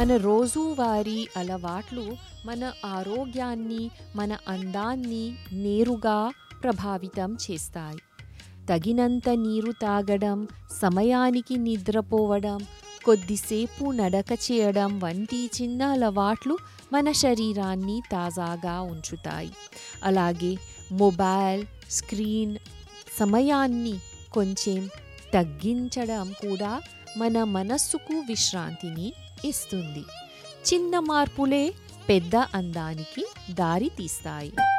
మన రోజువారీ అలవాట్లు మన ఆరోగ్యాన్ని మన అందాన్ని నేరుగా ప్రభావితం చేస్తాయి తగినంత నీరు తాగడం సమయానికి నిద్రపోవడం కొద్దిసేపు నడక చేయడం వంటి చిన్న అలవాట్లు మన శరీరాన్ని తాజాగా ఉంచుతాయి అలాగే మొబైల్ స్క్రీన్ సమయాన్ని కొంచెం తగ్గించడం కూడా మన మనస్సుకు విశ్రాంతిని ఇస్తుంది చిన్న మార్పులే పెద్ద అందానికి దారి తీస్తాయి